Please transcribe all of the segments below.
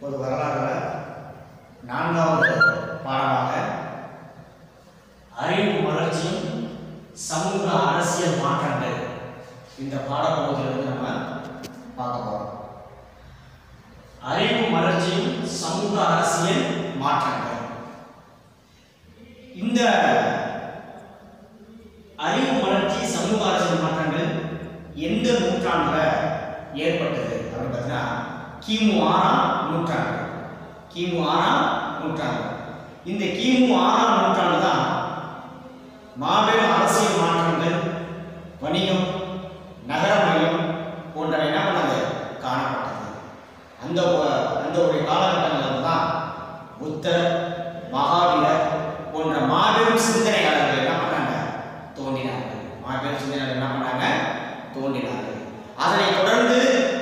பொது வரலாறுல நான்காவது பாடமாக அறிவு வளர்ச்சியும் சமூக அரசியல் மாற்றங்கள் இந்த பாடப்பகுதியிலிருந்து நம்ம பார்க்க போறோம் அறிவு வளர்ச்சியும் சமூக அரசியல் மாற்றங்கள் இந்த அறிவு வளர்ச்சி சமூக அரசியல் மாற்றங்கள் எந்த நூற்றாண்டுல ஏற்பட்டது அப்படின்னு பார்த்தீங்கன்னா கிமு ஆறாம் நூற்றாண்டு கிமு ஆறாம் நூற்றாண்டு இந்த கிமு ஆறாம் நூற்றாண்டு தான் மாபெரும் அரசியல் மாற்றங்கள் வணிகம் நகரமயம் போன்றவை என்ன பண்ணது காணப்பட்டது அந்த ஒ- அந்த ஒரு காலகட்டங்களில் தான் புத்தர் மகாவீரர் போன்ற மாபெரும் சிந்தனையாளர்கள் என்ன பண்ணாங்க தோன்றினார்கள் மாபெரும் சிந்தனையாளர்கள் என்ன பண்ணாங்க தோன்றினார்கள் அதனைத் தொடர்ந்து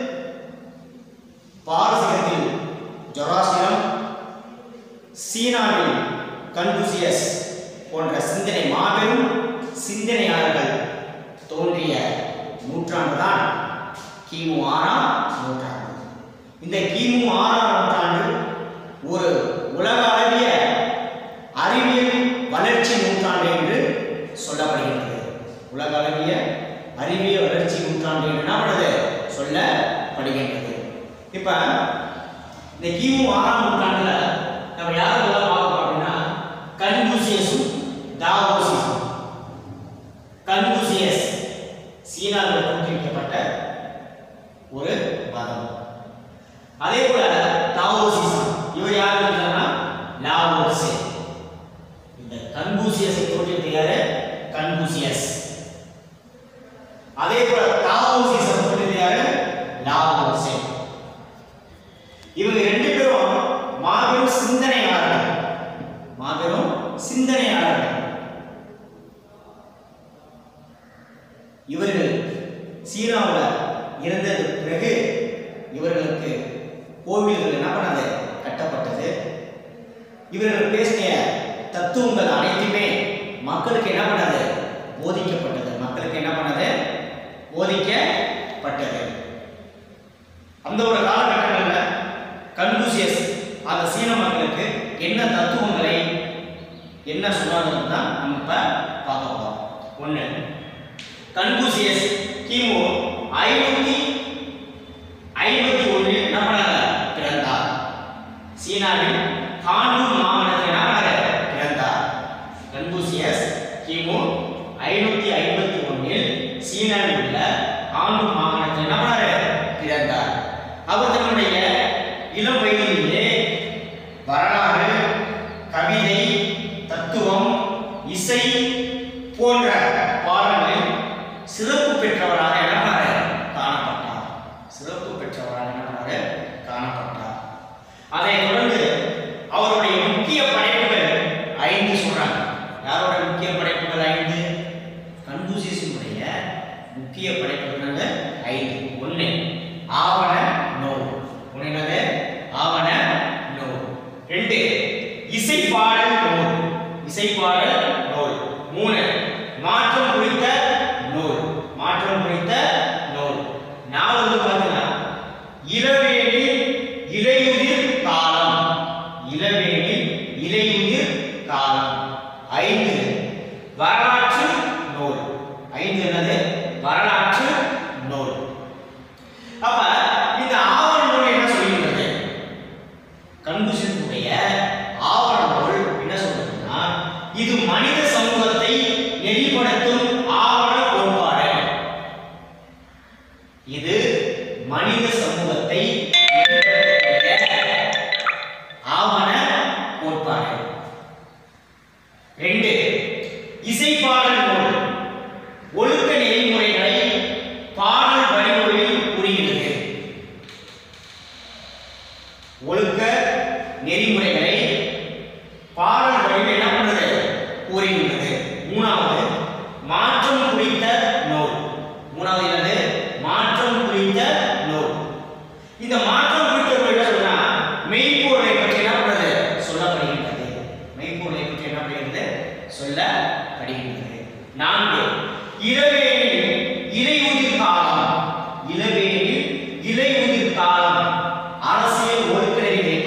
பாரசீகத்தில் ஜொராசியம் சீனாவில் கன்பூசியஸ் போன்ற சிந்தனை மாபெரும் சிந்தனையாளர்கள் தோன்றிய நூற்றாண்டு தான் கிமு ஆறாம் நூற்றாண்டு இந்த கிமு ஆறாம் நூற்றாண்டு ஒரு உலக அளவிய அறிவியல் வளர்ச்சி நூற்றாண்டு என்று சொல்லப்படுகின்றது உலக அளவிய அறிவியல் வளர்ச்சி நூற்றாண்டு என்று என்ன பண்ணுது சொல்லப்படுகின்றது இப்ப இந்த கிமு ஆறாம் நூற்றாண்டுல நம்ம யாரெல்லாம் பார்க்கணும் அப்படின்னா கன்பூசியஸும் தாவோசிஸும் கன்பூசியஸ் சீனாவில் தோற்றுவிக்கப்பட்ட ஒரு மதம் அதே போல தாவோசிசம் இவர் யார் இருந்தாருன்னா லாவோசே இந்த கன்பூசியஸை தோற்றுவித்த யாரு கன்பூசியஸ் அதே போல தாவோசிசம் தோற்றுவித்த யாரு லாவோசே இவங்க ரெண்டு பேரும் மாபெரும் சிந்தனையாளர்கள் மாபெரும் சிந்தனையாளர்கள் இவர்கள் சீனாவில் இருந்தது பிறகு இவர்களுக்கு கோவில்கள் என்ன பண்ணது கட்டப்பட்டது இவர்கள் பேசிய தத்துவங்கள் அனைத்துமே மக்களுக்கு என்ன பண்ணது போதிக்கப்பட்டது மக்களுக்கு என்ன பண்ணது போதிக்கப்பட்டது அந்த ஒரு காலகட்டங்களில் கன்பூசியஸ் அந்த சீன மக்களுக்கு என்ன தத்துவங்களை என்ன சொன்னாங்கன்னு தான் நம்ம இப்போ பார்க்க போகிறோம் ஒன்று கன்பூசியஸ் கிமு ஐநூற்றி ஐம்பத்தி ஒன்றில் என்ன பண்ணாங்க பிறந்தார் சீனாவில் காண்டூர் மாகாணத்தில் என்ன பண்ணாரு பிறந்தார் கன்பூசியஸ் கிமு ஐநூற்றி ஐம்பத்தி ஒன்றில் சீனாவில் உள்ள காண்டூர் மாகாணத்தில் என்ன பண்ணாரு பிறந்தார் அவர் தன்னுடைய இளம் வயதிலேயே வரலாறு கவிதை தத்துவம் இசை போன்ற பாடங்களில் சிறப்பு பெற்றவராக என்ன பண்ணாரு காணப்பட்டார் சிறப்பு பெற்றவராக என்ன பண்ணாரு காணப்பட்டார் அதைத் தொடர்ந்து அவருடைய முக்கிய படைப்புகள் ஐந்து சொல்றாங்க யாரோட முக்கிய படைப்புகள் ஐந்து கன்பூசியஸினுடைய முக்கிய படைப்புகள் என்னது ஐந்து ஒன்று ஆவண நூல் ஒன்று என்னது ஆவண நூல் ரெண்டு இசைப்பாடல் நூல் இசைப்பாடல் நூல் மூணு மாற்றம் குறித்த நூல் மாற்றம் குறித்த நூல் நாலாவது பார்த்தீங்கன்னா இளவேனில் இலையுதிர் காலம் இளவேனில் இலையுதிர் காலம் ஐந்து வரலாற்று நூல் ஐந்து என்னது வரலாற்று நூல் அப்ப இந்த ஆவண நூல் என்ன சொல்லுகிறது கன்பூசியனுடைய ஆவண நூல் என்ன சொல்றதுன்னா இது மனித சமூகத்தை நெறிப்படுத்தும் ஆவண கோட்பாடு இது மனித சமூகத்தை நெறிப்படுத்தக்கூடிய ஆவண கோட்பாடு ரெண்டு இசைப்பாடல் நூல் ஒழுக்க நெறிமுறைகளை பாடல் வழிமுறையில் கூறுகிறது ஒழுக்க நெறிமுறைகளை பாடல் வழியில் என்ன பண்றது கூறுகின்றது மூணாவது மாற்றம் குறித்த நூல் மூணாவது என்னது மாற்றம் குறித்த நூல் இந்த மாற்றம் குறித்த நூல் என்ன சொன்னா மெய்ப்பொருளை பற்றி என்ன பண்றது சொல்லப்படுகின்றது மெய்ப்பொருளை பற்றி என்ன பண்ணுகிறது சொல்லப்படுகின்றது நான்கு இரவேனில் இலையுதிர் காலம் இளவேனில் இலையுதிர் காலம் அரசியல் ஒழுக்க நெறிகளை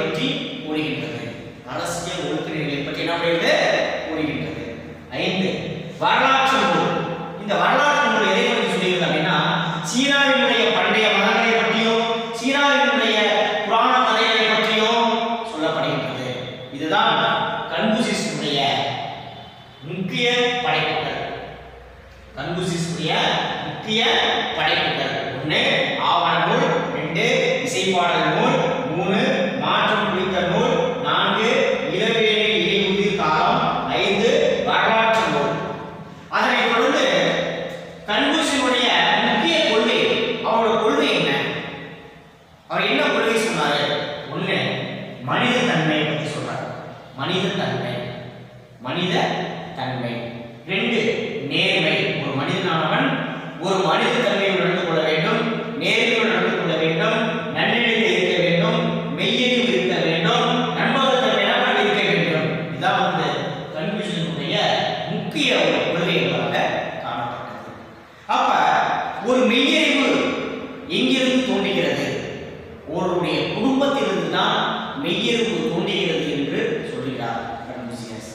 கன்ஃபூசியஸுடைய முக்கிய படைப்புகள் ஒன்று ஆவண நூல் ரெண்டு இசைப்பாடல் நூல் மூணு மாற்றம் குறித்த நூல் நான்கு இளவேலை இடைமுதி காலம் ஐந்து வரலாற்று நூல் அதனைத் தொடர்ந்து கன்ஃபூசியனுடைய முக்கிய கொள்கை அவரோட கொள்கை என்ன அவர் என்ன கொள்கை சொன்னாரு ஒண்ணு மனித தன்மை பத்தி சொல்றாரு மனித தன்மை மனித தன்மை ரெண்டு நேர்மை ஒரு மனிதனானவன் ஒரு மனித தன்மையோடு நடந்து கொள்ள வேண்டும் நேர்மையோடு நடந்து கொள்ள வேண்டும் நன்னெறியில் இருக்க வேண்டும் மெய்யறிவு இருக்க வேண்டும் நண்பகத்தன்மையாக இருக்க வேண்டும் இதான் வந்து கன்ஃபியூஷனுடைய முக்கிய ஒரு கொள்கைகளாக காணப்பட்டது அப்ப ஒரு மெய்யறிவு எங்கிருந்து தோன்றுகிறது ஒருவருடைய குடும்பத்திலிருந்து தான் மெய்யறிவு தோன்றுகிறது என்று சொல்கிறார் கன்ஃபூசியஸ்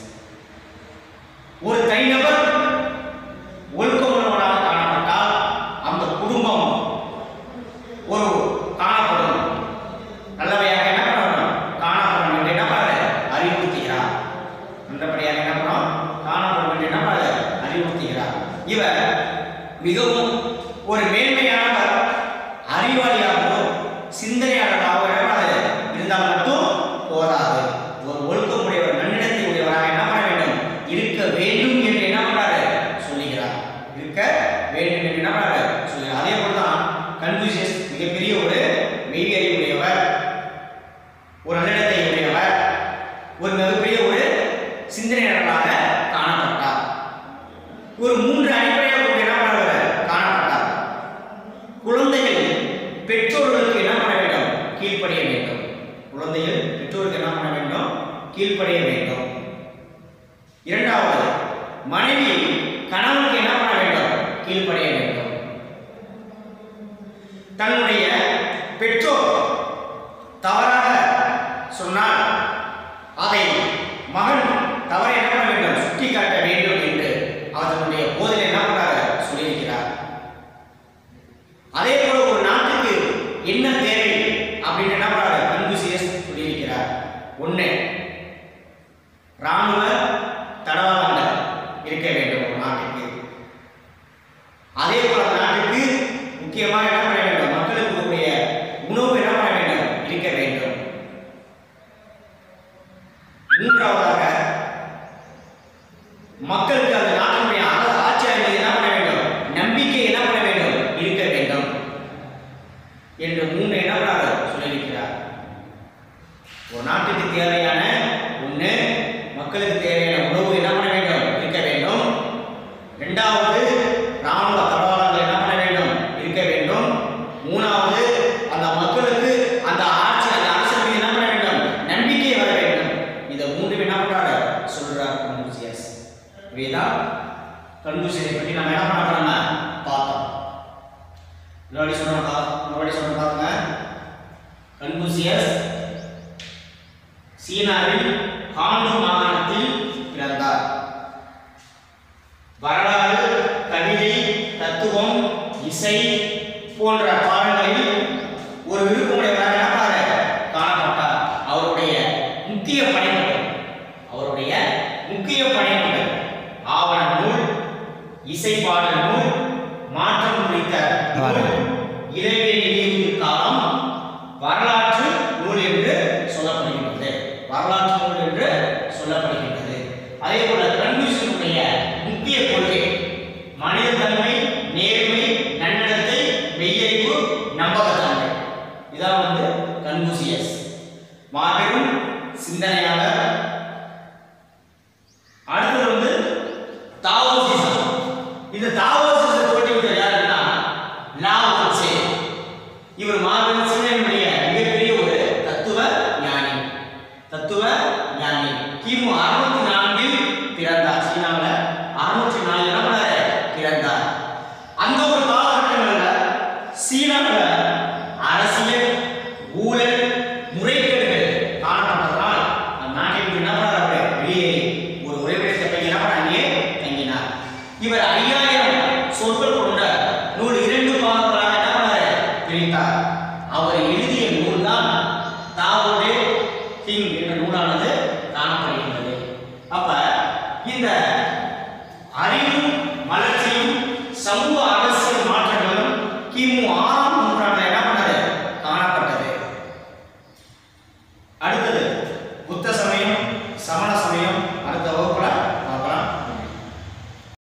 ஒரு தனிநபர் ஒழுக்கமுள்ளவனாக காணப்பட்டால் அந்த குடும்பம் ஒரு காணப்படும் நல்லவையாக என்ன பண்ணணும் காணப்படும் என்று என்ன பண்ண அறிவுறுத்துகிறார் நல்லபடியாக என்ன பண்ணணும் காணப்படும் என்று என்ன பண்ண அறிவுறுத்துகிறார் இவர் மிகவும் ஒரு மேன்மையானவர் அறிவாளியாகவோ சிந்தனையாளராகவோ என்ன பண்ணாது இருந்தால் மட்டும் போதாது ஒரு ஒழுக்கமுடையவர் நன்னிடத்தை உடையவராக என்ன பண்ண வேண்டும் இருக்க வேண்டும் என்று என்ன பண்றாரு சொல்லுகிறார் இருக்க வேண்டும் என்று என்ன பண்றாரு சொல்லுகிறார் அதே போலதான் கன்ஃபூசியஸ் மிகப்பெரிய ஒரு மெய்யறிவு உடையவர் ஒரு நல்லிடத்தை உடையவர் ஒரு மிகப்பெரிய ஒரு சிந்தனையாளராக காணப்பட்டார் ஒரு மூன்று அடிப்படையாக கொண்டு என்ன பண்ணுவார் காணப்பட்டார் குழந்தைகள் பெற்றோர்களுக்கு என்ன பண்ண வேண்டும் கீழ்ப்படிய வேண்டும் குழந்தைகள் பெற்றோருக்கு என்ன பண்ண வேண்டும் கீழ்ப்படிய வேண்டும் இரண்டாவது மனைவி கணவனுக்கு என்ன பண்ண வேண்டும் கீழ்ப்படிய வேண்டும் தன்னுடைய பெற்றோர் தவறாக சொன்னால் அதை மகன் தவறை என்ன பண்ண வேண்டும் சுட்டிக்காட்ட வேண்டும் என்று அதனுடைய போதில் என்ன பண்றாரு சொல்லியிருக்கிறார் அதே போல ஒரு நாட்டுக்கு என்ன தேவை அப்படின்னு என்ன பண்றாரு கன்ஃபூசியஸ் சொல்லியிருக்கிறார் ஒண்ணு ராணுவ தடவாளங்கள் இருக்க வேண்டும் ஒரு நாட்டுக்கு அதே போல அந்த நாட்டுக்கு முக்கியமாக என்ன பண்ண வேண்டும் மக்களுக்கு கூடிய உணவு என்ன பண்ண வேண்டும் இருக்க வேண்டும் மூன்றாவதாக மக்களுக்கு அந்த நாட்டினுடைய ஆ- ஆட்சியாளர் மீது என்ன பண்ண வேண்டும் நம்பிக்கை என்ன பண்ண வேண்டும் இருக்க வேண்டும் என்று மூன்று என்ன பண்ணாரு சொல்லியிருக்கிறார் ஒரு நாட்டுக்கு தேவையான ஒண்ணு மக்களுக்கு தேவையான உணவு என்ன பண்ண வேண்டும் இருக்க வேண்டும் இரண்டாவது ராணுவ தளவாடங்கள் என்ன பண்ண வேண்டும் இருக்க வேண்டும் மூணாவது அந்த மக்களுக்கு அந்த ஆட்சி அந்த அரசு மீது என்ன பண்ண வேண்டும் நம்பிக்கை வர வேண்டும் இதை மூன்று என்ன பண்றாரு சொல்றார் கன்ஃபூசியஸ் இவைதான் கன்ஃபூசியஸை பற்றி நம்ம என்ன பண்ண போறோம் பார்த்தோம் முன்னாடி சொன்ன முன்னாடி சொன்ன பாருங்க கன்ஃபூசியஸ் சீனாவில் ஹாண்டு மாகாணத்தில் பிறந்தார் வரலாறு கவிதை தத்துவம் இசை போன்ற பாடங்களில் ஒரு விருப்பமுடையவராக என்ன பண்ணாரு? காணப்பட்டார் அவருடைய முக்கிய படைப்புகள் அவருடைய முக்கிய படைப்புகள் ஆவண நூல் இசை பாடல் நூல் மாற்றம் குறித்த நூல் இறைவே நினைவு காலம் வரலாற்று நூல் என்று சொல்லப்படுகின்றது வரலாற்று நூல் என்று சொல்லப்படுகின்றது அதே போல கன்ஃபியூஷனுடைய முக்கிய கொள்கை மனிதத்தன்மை நேர்மை நன்னடத்தை மெய்யறிவு நம்பகத்தன்மை இதான் வந்து கன்ஃபூசியஸ் மாபெரும் சிந்தனையாளர் அடுத்தது வந்து தாவோசிசம் இந்த தாவோசிசத்தை தோற்றுவித்தது யாருன்னா லாவோ ட்சே இவர் மாபெரும் சிந்தனையுடைய மிகப்பெரிய ஒரு தத்துவ ஞானி தத்துவ ஞானி கிமு அறுநூத்தி நான்கில் பிறந்தார் சீனாவில் அறுநூற்றி நாலு என்ன பிறந்தார் அந்த ஒரு காலகட்டங்கள்ல சீனாவில் அரசியல் ஊழல் முறைகேடுகள் காணப்பட்டதனால் அந்த நாட்டை விட்டு என்ன பண்ணாரு வெளியேறி ஒரு உறைவிடத்தை போய் என்ன பண்ணாங்க தங்கினார் இவர் ஐயாயிரம் சொற்கள் கொண்ட நூல் இரண்டு பாகங்களாக என்ன பண்ணாரு பிரித்தார் அவர் எழுதிய நூல் தான் தாவோடே கிங் என்ற நூலானது காணப்படுகின்றது அப்ப இந்த அறிவும் வளர்ச்சியும் சமூக அரசியல் மாற்றங்களும் கிமு ஆறாம்